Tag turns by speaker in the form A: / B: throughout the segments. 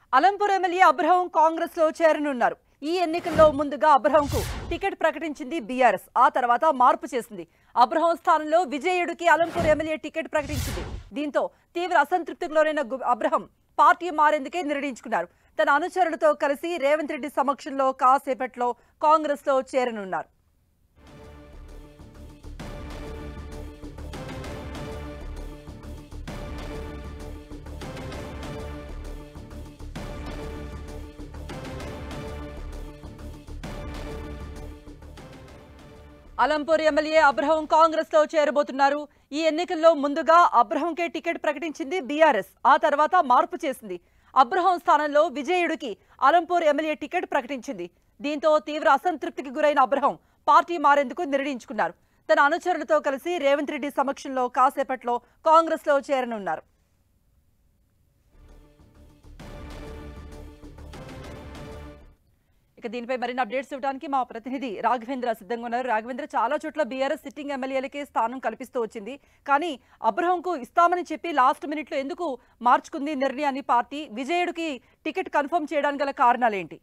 A: Alampur MLA Abraham Congress లో చేరనున్నారు ఈ ఎన్నికల్లో ముందుగా అబ్రహంకు టికెట్ ప్రకటించింది బీఆర్ఎస్ ఆ తర్వాత మార్పు చేసింది అబ్రహం స్థానంలో విజయుడికి అలంపూర్ ఎమ్మెల్యే టికెట్ ప్రకటించింది దీంతో తీవ్ర అసంతృప్తికి లోనైన గు- అబ్రహం పార్టీ మారేందుకే నిర్ణయించుకున్నారు తన అనుచరులతో కలిసి రేవంత్ రెడ్డి సమక్షంలో కాసేపట్లో కాంగ్రెస్ లో చేరనున్నారు అలంపూర్ ఎమ్మెల్యే అబ్రహం కాంగ్రెస్ లో చేరబోతున్నారు ఈ ఎన్నికల్లో ముందుగా అబ్రహంకే టికెట్ ప్రకటించింది బీఆర్ఎస్ ఆ తర్వాత మార్పు చేసింది అబ్రహం స్థానంలో విజయుడికి అలంపూర్ ఎమ్మెల్యే టికెట్ ప్రకటించింది దీంతో తీవ్ర అసంతృప్తికి గురైన అబ్రహం పార్టీ మారేందుకు నిర్ణయించుకున్నారు తన అనుచరులతో కలిసి రేవంత్ రెడ్డి సమక్షంలో కాసేపట్లో కాంగ్రెస్ లో చేరనున్నారు ఇక దీనిపై మరిన్ని అప్డేట్స్ ఇవ్వడానికి మా ప్రతినిధి రాఘవేంద్ర సిద్ధంగా ఉన్నారు రాఘవేంద్ర చాలా చోట్ల బీఆర్ఎస్ సిట్టింగ్ ఎమ్మెల్యేలకే స్థానం కల్పిస్తూ వచ్చింది కానీ అబ్రహంకు ఇస్తామని చెప్పి లాస్ట్ మినిట్లో ఎందుకు మార్చుకుంది నిర్ణయాన్ని పార్టీ విజయుడికి టికెట్ కన్ఫర్మ్ చేయడానికి గల కారణాలేంటి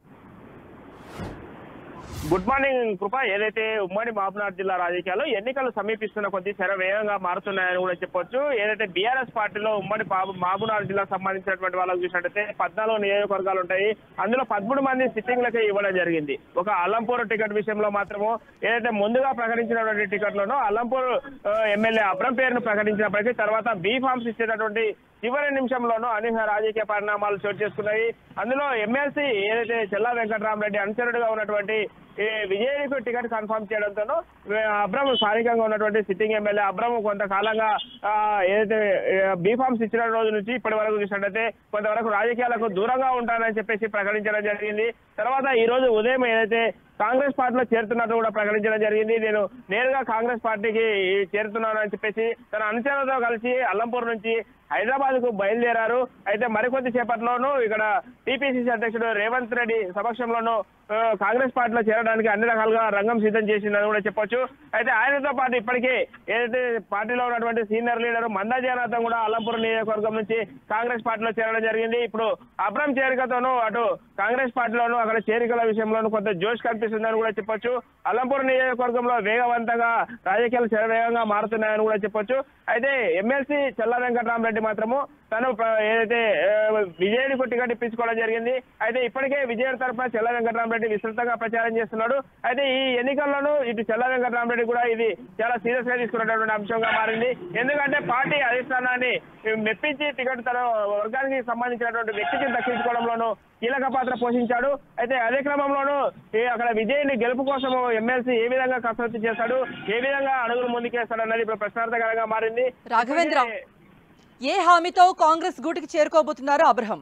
B: గుడ్ మార్నింగ్ కృప ఏదైతే ఉమ్మడి మహబూబ్నగర్ జిల్లా రాజకీయాల్లో ఎన్నికలు సమీపిస్తున్న కొద్దీ శర వేగంగా మారుతున్నాయని కూడా చెప్పొచ్చు ఏదైతే బీఆర్ఎస్ పార్టీలో ఉమ్మడి బాబు- మహబూబ్నగర్ జిల్లాకు సంబంధించినటువంటి వాళ్ళకి చూసినట్టయితే పద్నాలుగు నియోజకవర్గాలు ఉంటాయి అందులో పదమూడు మంది సిట్టింగ్లకే ఇవ్వడం జరిగింది ఒక అల్లంపూర్ టికెట్ విషయంలో మాత్రము ఏదైతే ముందుగా ప్రకటించినటువంటి టికెట్లను అల్లంపూర్ ఆ, ఎమ్మెల్యే అబ్రం పేరును ప్రకటించినప్పటికీ తర్వాత బీ ఫామ్స్ ఇచ్చేటటువంటి చివరి నిమిషంలోనూ అనూహ్య రాజకీయ పరిణామాలు చోటు చేసుకున్నాయి అందులో ఎమ్మెల్సీ ఏదైతే చెల్లా వెంకటరామరెడ్డి అనుచరుడుగా ఉన్నటువంటి ఈ విజయకు టికెట్ కన్ఫర్మ్ చేయడంతోనూ అబ్రహం స్థానికంగా ఉన్నటువంటి సిట్టింగ్ ఎమ్మెల్యే అబ్రహం కొంతకాలంగా ఆ, ఏదైతే బీఫామ్స్ ఇచ్చిన రోజు నుంచి ఇప్పటి వరకు చూసినట్టయితే కొంతవరకు రాజకీయాలకు దూరంగా ఉంటానని చెప్పేసి ప్రకటించడం జరిగింది తర్వాత ఈ రోజు ఉదయం ఏదైతే కాంగ్రెస్ పార్టీలో చేరుతున్నట్టు కూడా ప్రకటించడం జరిగింది నేను నేరుగా కాంగ్రెస్ పార్టీకి చేరుతున్నాను అని చెప్పేసి తన అనుచరులతో కలిసి అల్లంపూర్ నుంచి హైదరాబాద్ కు బయలుదేరారు అయితే మరికొద్ది సేపట్లోనూ ఇక్కడ టీపీసీసీ అధ్యక్షుడు రేవంత్ రెడ్డి సమక్షంలోనూ ఆ, కాంగ్రెస్ పార్టీలో చేరడానికి అన్ని రకాలుగా రంగం సిద్ధం చేసిందని కూడా చెప్పొచ్చు అయితే ఆయనతో పాటు ఇప్పటికే ఏదైతే పార్టీలో ఉన్నటువంటి సీనియర్ లీడర్ మందా జనార్దన్ కూడా అల్లంపూర్ నియోజకవర్గం నుంచి కాంగ్రెస్ పార్టీలో చేరడం జరిగింది ఇప్పుడు అబ్రం చేరికతోనూ అటు కాంగ్రెస్ పార్టీలోనూ అక్కడ చేరికల విషయంలోనూ కొంత జోష్ కనిపిస్తుందని కూడా చెప్పొచ్చు అల్లంపూర్ నియోజకవర్గంలో వేగవంతంగా రాజకీయాలు శరవేగంగా మారుతున్నాయని కూడా చెప్పొచ్చు అయితే ఎమ్మెల్సీ చల్ల వెంకటరామరెడ్డి మాత్రము తను ప్ర- ఏదైతే ఆ, విజయుడికి టికెట్ ఇప్పించుకోవడం జరిగింది అయితే ఇప్పటికే విజయుడి తరఫున చెల్ల వెంకటరామరెడ్డి విస్తృతంగా ప్రచారం చేస్తున్నాడు అయితే ఈ ఎన్నికల్లోనూ ఇటు చెల్ల వెంకటరామరెడ్డి కూడా ఇది చాలా సీరియస్ గా తీసుకున్నటువంటి అంశంగా మారింది ఎందుకంటే పార్టీ అధిష్టానాన్ని మెప్పించి టికెట్ తన వర్గానికి సంబంధించినటువంటి వ్యక్తికి దక్కించుకోవడంలోనూ కీలక పాత్ర పోషించాడు అయితే అదే క్రమంలోనూ ఈ అక్కడ విజయ్ని గెలుపు కోసం ఎమ్మెల్సీ ఏ విధంగా కసరత్తు చేస్తాడు ఏ విధంగా అడుగులు ముందుకేస్తాడు అన్నది ఇప్పుడు ప్రశ్నార్థకరంగా మారింది
A: రాఘవేంద్ర ఏ హామీతో కాంగ్రెస్ గూటికి చేరుకోబోతున్నారు అబ్రహం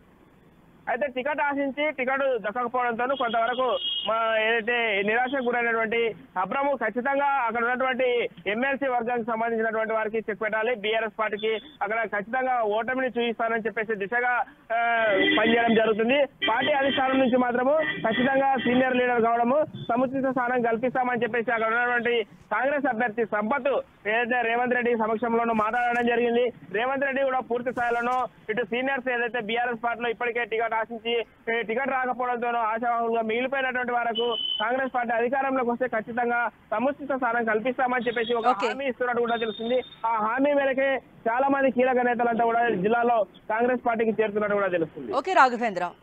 B: అయితే టికెట్ ఆశించి టికెట్ దక్కకపోవడంతో కొంతవరకు మా ఏదైతే నిరాశకు గురైనటువంటి అబ్రము ఖచ్చితంగా అక్కడ ఉన్నటువంటి ఎమ్మెల్సీ వర్గానికి సంబంధించినటువంటి వారికి చెక్ పెట్టాలి బీఆర్ఎస్ పార్టీకి అక్కడ ఖచ్చితంగా ఓటమిని చూపిస్తానని చెప్పేసి దిశగా ఆ, పనిచేయడం జరుగుతుంది పార్టీ అధిష్టానం నుంచి మాత్రము ఖచ్చితంగా సీనియర్ లీడర్ కావడము సముచిత స్థానం కల్పిస్తామని చెప్పేసి అక్కడ ఉన్నటువంటి కాంగ్రెస్ అభ్యర్థి సంపత్ ఏదైతే రేవంత్ రెడ్డి సమక్షంలోనూ మాట్లాడడం జరిగింది రేవంత్ రెడ్డి కూడా పూర్తి స్థాయిలోనూ ఇటు సీనియర్స్ ఏదైతే బీఆర్ఎస్ పార్టీలో ఇప్పటికే టికెట్ ఆశించి ఏ, టికెట్ రాకపోవడంతోనూ ఆశావాహులుగా మిగిలిపోయినటువంటి వరకు కాంగ్రెస్ పార్టీ అధికారంలోకి వస్తే ఖచ్చితంగా సముచిత స్థానం కల్పిస్తామని చెప్పేసి ఒక
A: Okay.
B: హామీ ఇస్తున్నట్టు కూడా తెలుస్తుంది ఆ హామీ మేరకే చాలా మంది కీలక నేతలంతా కూడా జిల్లాలో కాంగ్రెస్ పార్టీకి చేరుతున్నట్టు కూడా తెలుస్తుంది
A: ఓకే రాఘవేంద్ర